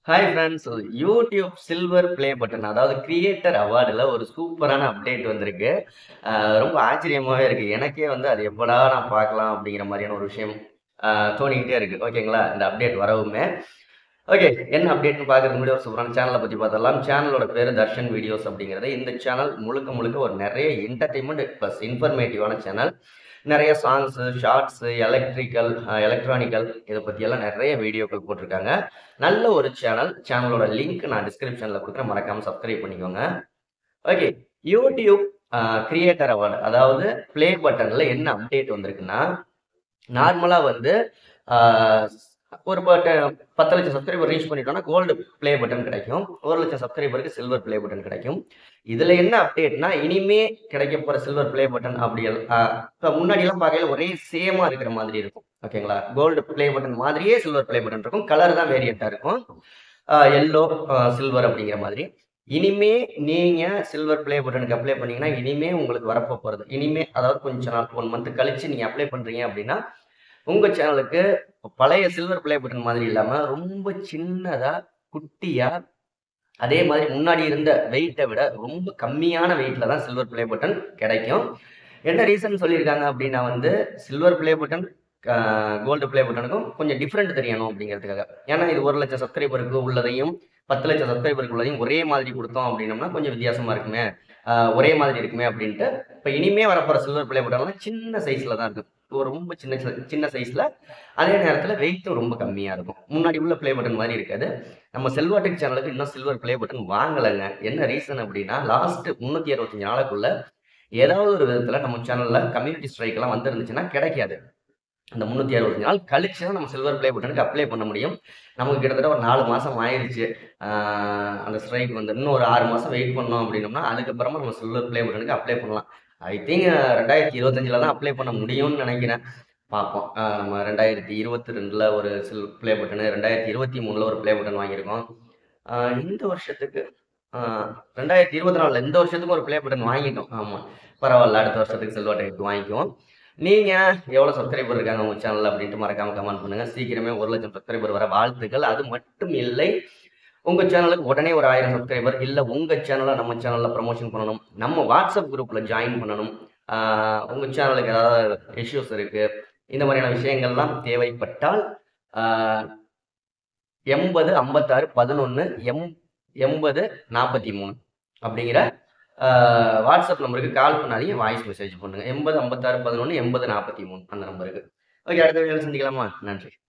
hi friends YouTube silver play button அதாவது creator அவார்டில் ஒரு சூப்பரான அப்டேட் வந்திருக்கு ஆஹ் ரொம்ப ஆச்சரியமாகவே இருக்குது எனக்கே வந்து அது எப்படா நான் பார்க்கலாம் அப்படிங்கிற மாதிரியான ஒரு விஷயம் ஆஹ் தோணிக்கிட்டே இருக்குது ஓகேங்களா இந்த அப்டேட் வரவுமே ஓகே என்ன அப்டேட்னு பார்க்குறதுக்கு முன்னாடி ஒரு சூப்பரான சேனலை பற்றி பார்த்தரலாம் சேனலோட பேர் தர்ஷன் வீடியோஸ் அப்படிங்கிறது இந்த சேனல் முழுக்க முழுக்க ஒரு நிறைய என்டர்டைன்மெண்ட் ப்ளஸ் இன்ஃபர்மேட்டிவான சேனல் நிறைய சாங்ஸு ஷார்ட்ஸு எலக்ட்ரிக்கல் எலக்ட்ரானிக்கல் இதை பற்றியெல்லாம் நிறைய வீடியோக்கள் போட்டிருக்காங்க நல்ல ஒரு சேனல் சேனலோட லிங்க் நான் டிஸ்கிரிப்ஷனில் கொடுக்குறேன் மறக்காமல் சப்ஸ்கிரைப் பண்ணிக்கோங்க ஓகே யூடியூப் கிரியேட்டர் அவார்டு அதாவது ப்ளே பட்டனில் என்ன அப்டேட் வந்திருக்குன்னா நார்மலாக வந்து ஆஹ், ஒரு பட்ட பத்து லட்சம் சப்ஸ்கிரைபர் ரீச் பண்ணிட்டோம்னா கோல்டு ப்ளே பட்டன் கிடைக்கும் ஒரு லட்சம் சப்ஸ்கிரைபருக்கு சில்வர் ப்ளே பட்டன் கிடைக்கும் இதில் என்ன அப்டேட்னா இனிமே கிடைக்க போகிற சில்வர் ப்ளே பட்டன் அப்படி இப்போ முன்னாடிலாம் பார்க்கையில ஒரே சேமாக இருக்கிற மாதிரி இருக்கும் ஓகேங்களா கோல்டு ப்ளே பட்டன் மாதிரியே சில்வர் ப்ளே பட்டன் இருக்கும் கலர் தான் வேரியண்ட்டாக இருக்கும் எல்லோ சில்வர் அப்படிங்கிற மாதிரி இனிமே நீங்க சில்வர் ப்ளே பட்டனுக்கு அப்ளை பண்ணீங்கன்னா இனிமே உங்களுக்கு வரப்போ போகிறது இனிமே அதாவது கொஞ்ச நாள் ஒன் மந்த் கழிச்சு நீங்க அப்ளை பண்றீங்க அப்படின்னா உங்க சேனலுக்கு பழைய சில்வர் ப்ளே பட்டன் மாதிரி இல்லாம ரொம்ப சின்னதா குட்டியா அதே மாதிரி முன்னாடி இருந்த வெயிட்டை விட ரொம்ப கம்மியான வெயிட்ல தான் சில்வர் ப்ளே பட்டன் கிடைக்கும் என்ன ரீசன் சொல்லியிருக்காங்க அப்படின்னா வந்து silver play button gold play பட்டனுக்கும் கொஞ்சம் டிஃப்ரெண்ட் தெரியணும் அப்படிங்கிறதுக்காக ஏன்னா இது ஒரு லட்சம் சப்ஸ்கிரைபருக்கு உள்ளதையும் பத்து லட்சம் சப்ஸ்கிரைபருக்கு உள்ளதையும் ஒரே மாதிரி கொடுத்தோம் அப்படின்னம்னா கொஞ்சம் வித்தியாசமா இருக்குமே ஆஹ் ஒரே மாதிரி இருக்குமே அப்படின்ட்டு இப்போ இனிமே வரப்போகிற சில்வர் ப்ளே பட்டன்லாம் சின்ன சைஸில் தான் இருக்கும் ஒரு ரொம்ப சின்ன size- சின்ன சைஸில் அதே நேரத்தில் வெயிட்டும் ரொம்ப கம்மியாக இருக்கும் முன்னாடி உள்ள ப்ளே பட்டன் மாதிரி இருக்காது நம்ம செல்வாட்டிக் சேனலுக்கு இன்னும் சில்வர் ப்ளே பட்டன் வாங்கலைங்க என்ன ரீசன் அப்படின்னா லாஸ்ட் முந்நூற்றி அறுபத்தஞ்சு நாளுக்குள்ள ஏதாவது ஒரு விதத்தில் நம்ம சேனலில் கம்யூனிட்டி ஸ்ட்ரைக்கெல்லாம் வந்துருந்துச்சுன்னா கிடைக்காது அந்த முந்நூற்றி அறுபத்தஞ்சு நாள் கழிச்சு தான் நம்ம சில்வர் ப்ளே பட்டனுக்கு அப்ளை பண்ண முடியும் நமக்கு கிட்டத்தட்ட ஒரு நாலு மாதம் ஆயிடுச்சு ஆஹ் அந்த ஸ்ட்ரைக் வந்து இன்னும் ஒரு ஆறு மாதம் வெயிட் பண்ணோம் அப்படின்னோம்னா அதுக்கப்புறமா நம்ம சில்வர் ப்ளே பட்டனுக்கு அப்ளை பண்ணலாம் ஐ திங்க் ரெண்டாயிரத்தி இருபத்தஞ்சில் தான் அப்ளை பண்ண முடியும்னு நினைக்கிறேன் பார்ப்போம் ஆஹ் நம்ம ரெண்டாயிரத்தி இருபத்தி ரெண்டில் ஒரு சில் ப்ளே பட்டனு ரெண்டாயிரத்தி இருபத்தி மூணில் ஒரு ப்ளே பட்டன் வாங்கியிருக்கோம் ஆஹ் இந்த வருஷத்துக்கு ஆஹ் ரெண்டாயிரத்தி இருபத்தி நாலில் இந்த வருஷத்துக்கு ஒரு ப்ளே பட்டன் வாங்கிட்டோம் ஆமாம் பரவாயில்ல அடுத்த வருஷத்துக்கு சில்வர் டைப் வாங்கிக்குவோம் நீங்கள் எவ்வளோ சப்ஸ்கிரைபர் இருக்காங்க உங்கள் சேனலில் அப்படின்ட்டு மறக்காமல் கமெண்ட் பண்ணுங்கள் சீக்கிரமே ஒரு லட்சம் சப்ஸ்கிரைபர் வர வாழ்த்துக்கள் அது மட்டும் இல்லை உங்கள் சேனலுக்கு உடனே ஒரு ஆயிரம் சப்ஸ்கிரைபர் இல்லை உங்கள் சேனலை நம்ம சேனலில் ப்ரமோஷன் பண்ணணும் நம்ம வாட்ஸ்அப் குரூப்பில் ஜாயின் பண்ணணும் உங்கள் சேனலுக்கு ஏதாவது இஷ்யூஸ் இருக்குது இந்த மாதிரியான விஷயங்கள்லாம் தேவைப்பட்டால் எண்பது ஐம்பத்தாறு பதினொன்று எம் எண்பது நாற்பத்தி மூணு அப்படிங்கிற ஆஹ், வாட்ஸ்அப் நம்பருக்கு கால் பண்ணாதீங்க வாய்ஸ் மெசேஜ் பண்ணுங்கள் எண்பது ஐம்பத்தாறு பதினொன்று எண்பது நாற்பத்தி மூணு அந்த நம்பருக்கு ஓகே அடுத்த வீடியோவில் சந்திக்கலாமா நன்றி